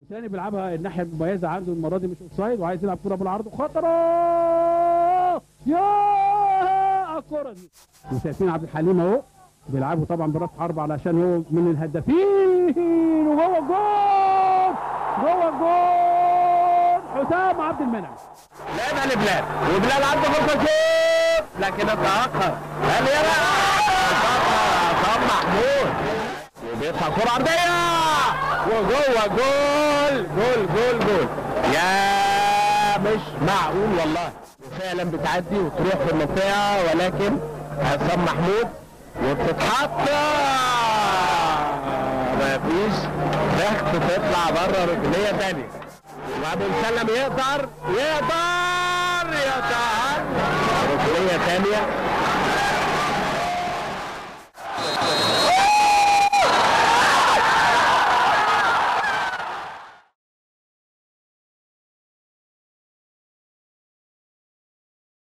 ثاني بيلعبها الناحيه المميزه عنده المره دي مش اوفسايد وعايز يلعب كره بالعرض خطره يا الكره دي وشايفين عبد الحليم اهو بيلعبوا طبعا براس حرب علشان هو من الهدافين وجوه الجول جوه الجول حسام عبد المنعم لعبها لبلال وبلال عنده فرصه شوط لكن اتاخر هل يلا عصام محمود وبيطلع كره عرضيه وجوه جول جول جول جول يا مش معقول والله فعلا بتعدي وتروح في المنطقه ولكن عصام محمود وبتتحط مفيش ضغط تطلع بره ركنيه ثانيه وبعدين سلم يقدر يقدر يتعدى ركنيه ثانيه